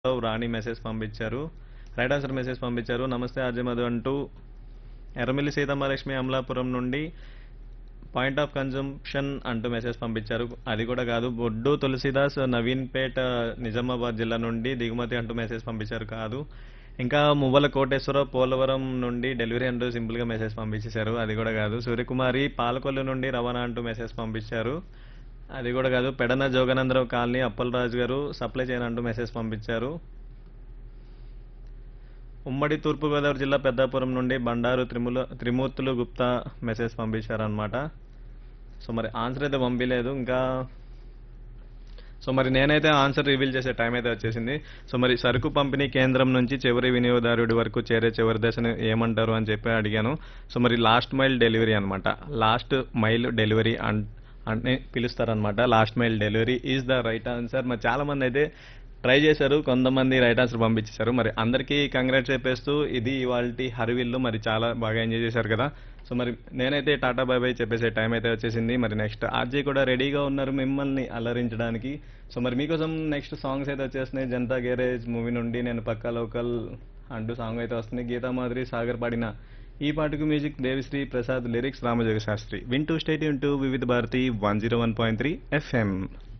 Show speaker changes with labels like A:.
A: రాణి message పంపించారు right answer message పంపించారు నమస్తే ఆర్జే మధు అంటూ ఎర్రమిల్లి సీతమ్మలక్ష్మి అమలాపురం నుండి పాయింట్ ఆఫ్ కన్జంప్షన్ అంటూ మెసేజ్ పంపించారు అది కూడా కాదు బొడ్డు తులసిదాస్ నవీన్పేట నిజామాబాద్ జిల్లా నుండి దిగుమతి అంటూ మెసేజ్ పంపించారు కాదు ఇంకా మువ్వల కోటేశ్వరరావు పోలవరం నుండి డెలివరీ అంటూ సింపుల్ గా మెసేజ్ పంపించేశారు అది కూడా కాదు సూర్యకుమారి పాలకొల్లు నుండి రవాణా అంటూ మెసేజ్ పంపించారు అది కూడా కాదు పెడన జోగనందరావు కాలనీ అప్పలరాజు గారు సప్లై చేయనంటూ మెసేజ్ పంపించారు ఉమ్మడి తూర్పుగోదావరి జిల్లా పెద్దాపురం నుండి బండారు త్రిముల త్రిమూర్తులు గుప్తా మెసేజ్ పంపించారనమాట సో మరి ఆన్సర్ అయితే పంపించలేదు ఇంకా సో మరి నేనైతే ఆన్సర్ రివీల్ చేసే టైం అయితే వచ్చేసింది సో మరి సరుకు పంపిణీ కేంద్రం నుంచి చివరి వినియోగదారుడి వరకు చేరే చివరి దశను ఏమంటారు అని చెప్పి అడిగాను సో మరి లాస్ట్ మైల్ డెలివరీ అనమాట లాస్ట్ మైల్ డెలివరీ అన్ అని పిలుస్తారనమాట last mile delivery is the right answer మరి చాలా మంది అయితే ట్రై చేశారు కొంతమంది రైట్ ఆన్సర్ పంపించేశారు మరి అందరికీ కంగ్రాట్స్ చెప్పేస్తూ ఇది ఇవాళ హరివిల్లు మరి చాలా బాగా ఎంజాయ్ చేశారు కదా సో మరి నేనైతే టాటా బాయ్ బాయ్ చెప్పేసే టైం అయితే వచ్చేసింది మరి నెక్స్ట్ ఆర్జే కూడా రెడీగా ఉన్నారు మిమ్మల్ని అలరించడానికి సో మరి మీకోసం నెక్స్ట్ సాంగ్స్ అయితే వచ్చేస్తున్నాయి జనతా గ్యారేజ్ మూవీ నుండి నేను పక్కా లోకల్ అంటూ సాంగ్ అయితే వస్తుంది గీతా మాధురి సాగర్ పాడిన ఈ పాటకు మ్యూజిక్ దేవిశ్రీ ప్రసాద్ లిరిక్స్ రామజోగ శాస్త్రి వింటూ state to Vividh Bharati one zero one point three FM